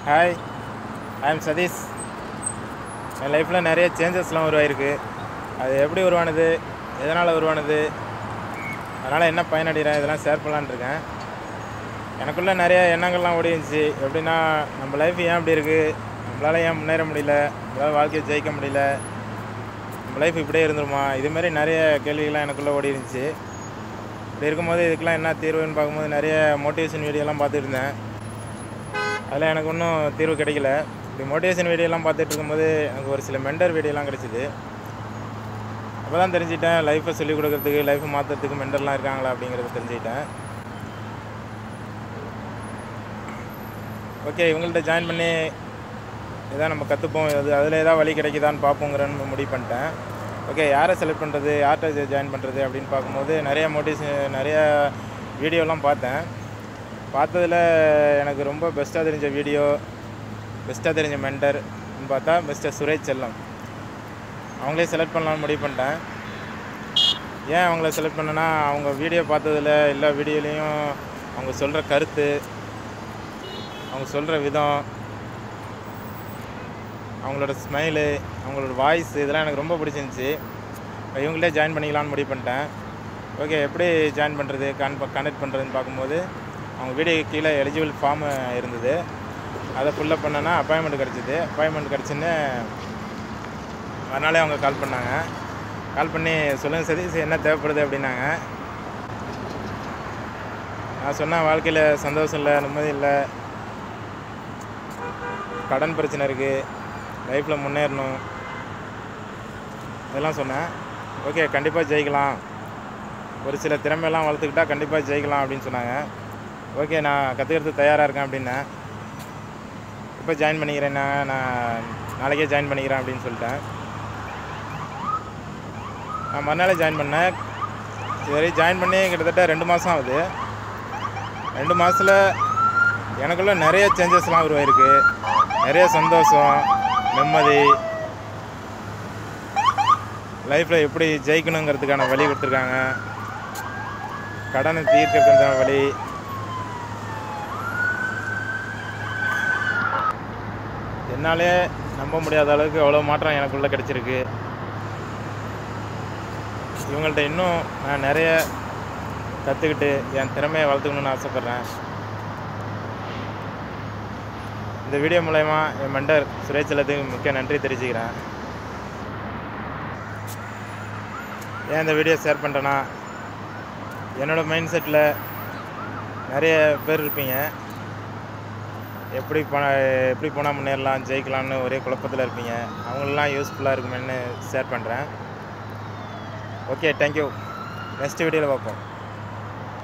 hi I am Satish என் லைஃப்பில் நிறைய சேஞ்சஸ்லாம் உருவாயிருக்கு அது எப்படி உருவானது எதனால் உருவானது அதனால் என்ன பயனடைகிறேன் இதெல்லாம் ஷேர் பண்ணலான்னு இருக்கேன் எனக்குள்ளே நிறைய எண்ணங்கள்லாம் ஓடி இருந்துச்சு எப்படின்னா நம்ம லைஃப் ஏன் இப்படி இருக்குது நம்மளால் ஏன் முன்னேற முடியல நம்மளால் வாழ்க்கையை ஜெயிக்க முடியல நம்ம லைஃப் இப்படியே இருந்துருமா இதுமாரி நிறைய கேள்விகள்லாம் எனக்குள்ளே ஓடி இருந்துச்சு இப்படி இருக்கும்போது இதுக்கெல்லாம் என்ன தீர்வுன்னு பார்க்கும்போது நிறைய மோட்டிவேஷன் வீடியோலாம் பார்த்துட்டு இருந்தேன் அதில் எனக்கு ஒன்றும் தீர்வு கிடைக்கல இப்படி மோட்டிவேஷன் வீடியோலாம் பார்த்துட்டு இருக்கும்போது எனக்கு ஒரு சில மெண்டர் வீடியோலாம் கிடச்சிது அப்போ தான் தெரிஞ்சிட்டேன் லைஃப்பை சொல்லிக் கொடுக்கறதுக்கு லைஃப்பை மாற்றுறதுக்கு மெண்டர்லாம் இருக்காங்களா அப்படிங்கிறத தெரிஞ்சுக்கிட்டேன் ஓகே இவங்கள்ட்ட ஜாயின் பண்ணி எதாவது நம்ம கற்றுப்போம் அது அதில் ஏதாவது வழி கிடைக்குதான்னு பார்ப்போங்கிறன்னு முடிவு பண்ணிட்டேன் ஓகே யாரை செலக்ட் பண்ணுறது யார்கிட்ட ஜாயின் பண்ணுறது அப்படின்னு பார்க்கும்போது நிறைய மோட்டிவேஷன் நிறைய வீடியோலாம் பார்த்தேன் பார்த்ததில் எனக்கு ரொம்ப பெஸ்ட்டாக தெரிஞ்ச வீடியோ பெஸ்ட்டாக தெரிஞ்ச மெண்டர் பார்த்தா மிஸ்டர் சுரேஷ் செல்லம் அவங்களே செலக்ட் பண்ணலாம்னு முடிவு பண்ணிட்டேன் ஏன் அவங்கள செலக்ட் பண்ணேன்னா அவங்க வீடியோ பார்த்ததில் எல்லா வீடியோலேயும் அவங்க சொல்கிற கருத்து அவங்க சொல்கிற விதம் அவங்களோட ஸ்மைலு அவங்களோட வாய்ஸ் இதெல்லாம் எனக்கு ரொம்ப பிடிச்சிருந்துச்சி இவங்களே ஜாயின் பண்ணிக்கலாம்னு முடிவு பண்ணிட்டேன் ஓகே எப்படி ஜாயின் பண்ணுறது கான் கனெக்ட் பண்ணுறதுன்னு பார்க்கும்போது அவங்க வீடியோ கீழே எலிஜிபிள் ஃபார்மு இருந்தது அதை ஃபுல்லப் பண்ணேன்னா அப்பாயின்மெண்ட் கிடச்சிது அப்பாயின்மெண்ட் கிடச்சின்னு மறுநாளே அவங்க கால் பண்ணாங்க கால் பண்ணி சொல்லுங்கள் சதீஷ் என்ன தேவைப்படுது அப்படின்னாங்க நான் சொன்னேன் வாழ்க்கையில் சந்தோஷம் இல்லை நிம்மதி இல்லை கடன் பிரச்சனை இருக்குது லைஃப்பில் முன்னேறணும் இதெல்லாம் சொன்னேன் ஓகே கண்டிப்பாக ஜெயிக்கலாம் ஒரு சில திறமையெல்லாம் வளர்த்துக்கிட்டா கண்டிப்பாக ஜெயிக்கலாம் அப்படின்னு சொன்னாங்க ஓகே நான் கற்றுக்கிறதுக்கு தயாராக இருக்கேன் அப்படின்னேன் இப்போ ஜாயின் பண்ணிக்கிறேன் நான் நான் நாளைக்கே ஜாயின் பண்ணிக்கிறேன் அப்படின்னு சொல்லிட்டேன் நான் மறுநாளே ஜாயின் பண்ணேன் இதுவரை ஜாயின் பண்ணி கிட்டத்தட்ட ரெண்டு மாதம் ஆகுது ரெண்டு மாதத்தில் எனக்குள்ள நிறைய சேஞ்சஸ்லாம் உருவாயிருக்கு நிறைய சந்தோஷம் நிம்மதி லைஃப்பில் எப்படி ஜெயிக்கணுங்கிறதுக்கான வழி கொடுத்துருக்காங்க கடனை தீர்க்கிறதுக்கான வழி என்னாலே நம்ப முடியாத அளவுக்கு அவ்வளோ மாற்றம் எனக்குள்ளே கிடச்சிருக்கு இவங்கள்ட்ட இன்னும் நான் நிறைய கற்றுக்கிட்டு என் திறமையை வளர்த்துக்கணுன்னு ஆசைப்பட்றேன் இந்த வீடியோ மூலயமா என் மெண்டர் சுரேஷ் செல்லத்துக்கு மிக்க நன்றி தெரிவிச்சுக்கிறேன் ஏன் இந்த வீடியோ ஷேர் பண்ணுறேன்னா என்னோடய மைண்ட் செட்டில் நிறைய பேர் இருப்பீங்க எப்படி போ எப்படி போனால் முன்னேறலாம் ஜெயிக்கலாம்னு ஒரே குழப்பத்தில் இருப்பீங்க அவங்களெலாம் யூஸ்ஃபுல்லாக இருக்குமேன்னு ஷேர் பண்ணுறேன் ஓகே தேங்க்யூ நெக்ஸ்ட் வீடியோவில் பார்ப்போம்